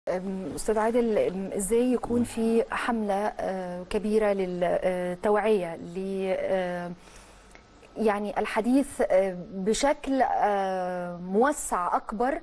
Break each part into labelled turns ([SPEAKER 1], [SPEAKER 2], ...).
[SPEAKER 1] أم، استاذ عادل أم، ازاي يكون في حمله آه، كبيره للتوعيه ل آه، يعني الحديث آه، بشكل آه، موسع اكبر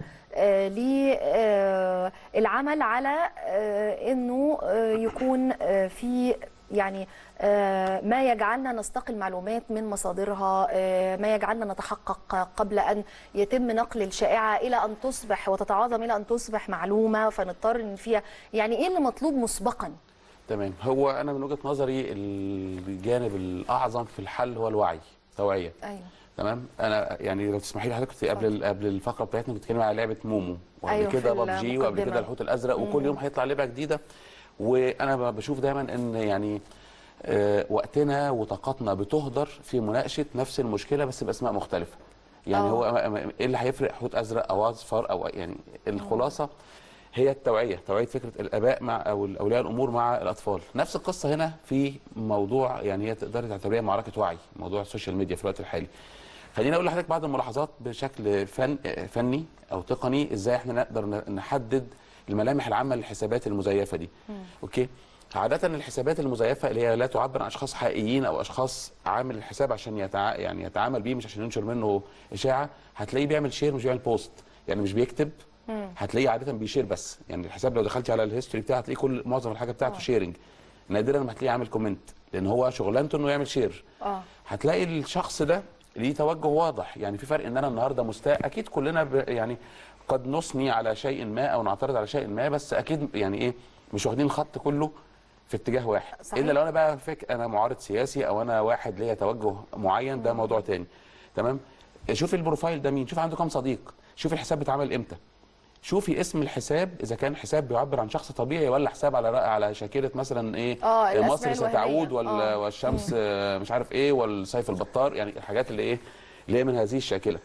[SPEAKER 1] للعمل على آه، انه آه، يكون آه، في يعني آه، ما يجعلنا نستقي المعلومات من مصادرها آه، ما يجعلنا نتحقق قبل ان يتم نقل الشائعه الى ان تصبح وتتعاظم الى ان تصبح معلومه فنضطر ان فيها يعني ايه اللي مطلوب مسبقا
[SPEAKER 2] تمام هو انا من وجهه نظري الجانب الاعظم في الحل هو الوعي توعيه
[SPEAKER 1] ايوه
[SPEAKER 2] تمام انا يعني لو تسمحي لي حضرتك كنت قبل قبل الفقره بتاعتنا كنت بتتكلمي على لعبه مومو وقبل
[SPEAKER 1] أيوة،
[SPEAKER 2] كده
[SPEAKER 1] في
[SPEAKER 2] ببجي وقبل كده
[SPEAKER 1] المقدمة.
[SPEAKER 2] الحوت الازرق وكل يوم هيطلع لعبه جديده وانا ب- بشوف دايما ان يعني آه، وقتنا وطاقتنا بتهدر في مناقشه نفس المشكله بس باسماء مختلفه يعني
[SPEAKER 1] آه.
[SPEAKER 2] هو أما- أما- ايه اللي هيفرق حوت ازرق او اصفر او يعني الخلاصه هي التوعيه توعيه فكره الاباء مع او اولياء الامور مع الاطفال نفس القصه هنا في موضوع يعني هي تقدر تعتبريها معركه وعي موضوع السوشيال ميديا في الوقت الحالي خليني اقول لحضرتك بعض الملاحظات بشكل فن فني او تقني ازاي احنا نقدر ن- نحدد الملامح العامه للحسابات المزيفه دي اوكي عادة الحسابات المزيفة اللي هي لا تعبر عن أشخاص حقيقيين أو أشخاص عامل الحساب عشان يتع... يعني يتعامل بيه مش عشان ينشر منه إشاعة هتلاقيه بيعمل شير مش بيعمل بوست يعني مش بيكتب هتلاقيه عادة بيشير بس يعني الحساب لو دخلتي على الهيستوري بتاعه هتلاقيه كل معظم الحاجة بتاعته شيرنج نادرا ما هتلاقيه عامل كومنت لأن هو شغلانته إنه يعمل شير
[SPEAKER 1] اه
[SPEAKER 2] هتلاقي الشخص ده ليه توجه واضح يعني في فرق ان انا النهارده مستاء اكيد كلنا ب... يعني قد نثني على شيء ما او نعترض على شيء ما بس اكيد يعني ايه مش واخدين الخط كله في اتجاه واحد
[SPEAKER 1] صحيح.
[SPEAKER 2] الا لو انا بقى فك انا معارض سياسي او انا واحد ليا توجه معين ده موضوع تاني تمام شوفي البروفايل ده مين شوفي عنده كام صديق شوفي الحساب بيتعمل امتى شوفي اسم الحساب اذا كان حساب بيعبر عن شخص طبيعي ولا حساب على رأي على شاكله مثلا ايه
[SPEAKER 1] آه، الأسماء
[SPEAKER 2] مصر
[SPEAKER 1] الوهمية.
[SPEAKER 2] ستعود ولا
[SPEAKER 1] آه.
[SPEAKER 2] والشمس آه، مش عارف ايه والسيف البطار يعني الحاجات اللي ايه اللي هي من هذه الشاكله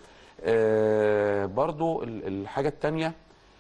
[SPEAKER 2] آه برضو ال- الحاجه الثانيه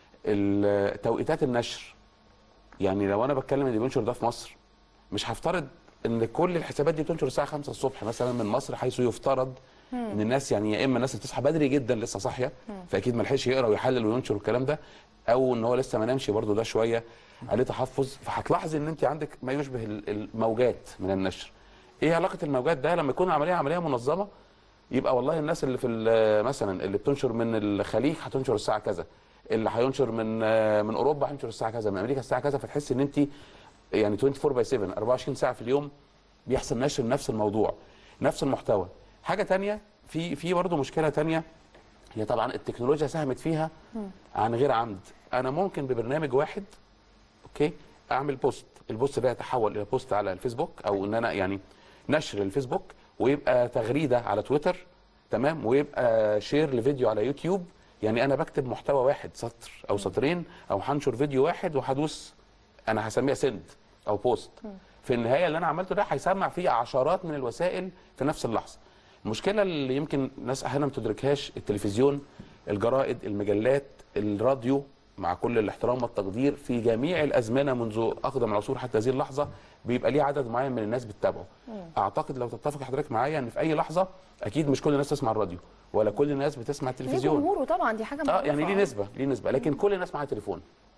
[SPEAKER 2] توقيتات النشر يعني لو انا بتكلم اللي بينشر ده في مصر مش هفترض ان كل الحسابات دي بتنشر الساعه 5 الصبح مثلا من مصر حيث يفترض ان الناس يعني يا اما الناس اللي بتصحى بدري جدا لسه صاحيه فاكيد ما لحقش يقرا ويحلل وينشر الكلام ده او ان هو لسه ما نامش برضه ده شويه عليه تحفظ فهتلاحظي ان انت عندك ما يشبه ال- الموجات من النشر ايه علاقه الموجات ده لما يكون عمليه عمليه منظمه يبقى والله الناس اللي في ال- مثلا اللي بتنشر من الخليج هتنشر الساعه كذا اللي هينشر من من اوروبا هينشر الساعه كذا من امريكا الساعه كذا فتحس ان انت يعني 24 باي 7 24 ساعه في اليوم بيحصل نشر نفس الموضوع نفس المحتوى حاجه تانية في في برضه مشكله تانية هي طبعا التكنولوجيا ساهمت فيها عن غير عمد انا ممكن ببرنامج واحد اوكي اعمل بوست البوست ده يتحول الى بوست على الفيسبوك او ان انا يعني نشر الفيسبوك ويبقى تغريده على تويتر تمام ويبقى شير لفيديو على يوتيوب يعني انا بكتب محتوى واحد سطر او سطرين او هنشر فيديو واحد وهدوس انا هسميها سند او بوست في النهايه اللي انا عملته ده هيسمع فيه عشرات من الوسائل في نفس اللحظه المشكله اللي يمكن ناس احيانا ما تدركهاش التلفزيون الجرائد المجلات الراديو مع كل الاحترام والتقدير في جميع الازمنه منذ اقدم العصور حتى هذه اللحظه بيبقى ليه عدد معين من الناس بتتابعه اعتقد لو تتفق حضرتك معايا ان في اي لحظه اكيد مش كل الناس تسمع الراديو ولا كل الناس بتسمع
[SPEAKER 1] ليه
[SPEAKER 2] التلفزيون
[SPEAKER 1] جمهوره طبعا دي حاجه
[SPEAKER 2] اه
[SPEAKER 1] معروفة.
[SPEAKER 2] يعني ليه نسبه ليه نسبه لكن كل الناس معاها تليفون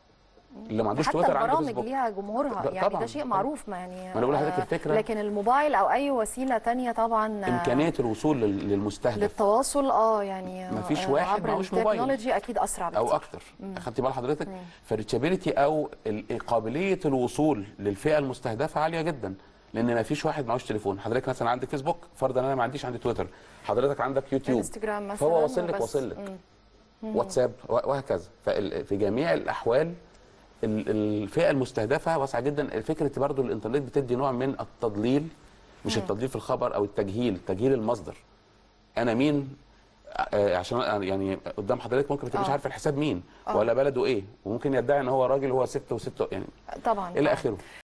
[SPEAKER 2] اللي ما عندوش
[SPEAKER 1] حتى
[SPEAKER 2] تويتر عنده
[SPEAKER 1] البرامج
[SPEAKER 2] فيسبوك
[SPEAKER 1] ليها جمهورها
[SPEAKER 2] ده
[SPEAKER 1] يعني
[SPEAKER 2] طبعاً،
[SPEAKER 1] ده شيء
[SPEAKER 2] طبعاً.
[SPEAKER 1] معروف ما يعني
[SPEAKER 2] ما أنا بقول لحضرتك
[SPEAKER 1] آه،
[SPEAKER 2] الفكرة.
[SPEAKER 1] لكن الموبايل او اي وسيله تانية طبعا آه،
[SPEAKER 2] امكانيه الوصول لل- للمستهدف
[SPEAKER 1] للتواصل اه يعني
[SPEAKER 2] مفيش
[SPEAKER 1] آه،
[SPEAKER 2] واحد
[SPEAKER 1] عبر
[SPEAKER 2] معهوش موبايل.
[SPEAKER 1] التكنولوجي اكيد اسرع بكتير
[SPEAKER 2] او اكتر خدتي بال حضرتك فالريتشابيلتي او ال- قابليه الوصول للفئه المستهدفه عاليه جدا لان ما فيش واحد معهوش تليفون حضرتك مثلا عندك فيسبوك فرضا انا ما عنديش عندي تويتر حضرتك عندك يوتيوب
[SPEAKER 1] انستجرام مثلا
[SPEAKER 2] فهو واصل لك
[SPEAKER 1] وبس.
[SPEAKER 2] واصل لك
[SPEAKER 1] مم.
[SPEAKER 2] واتساب و- وهكذا ففي جميع الاحوال ال- الفئه المستهدفه واسعه جدا فكره برضو الانترنت بتدي نوع من التضليل مش التضليل في الخبر او التجهيل تجهيل المصدر انا مين آه، عشان أنا يعني قدام حضرتك ممكن تبقى مش
[SPEAKER 1] آه.
[SPEAKER 2] عارف الحساب مين
[SPEAKER 1] آه.
[SPEAKER 2] ولا بلده ايه وممكن يدعي ان هو راجل وهو ست وست يعني
[SPEAKER 1] طبعا
[SPEAKER 2] الى
[SPEAKER 1] آه.
[SPEAKER 2] اخره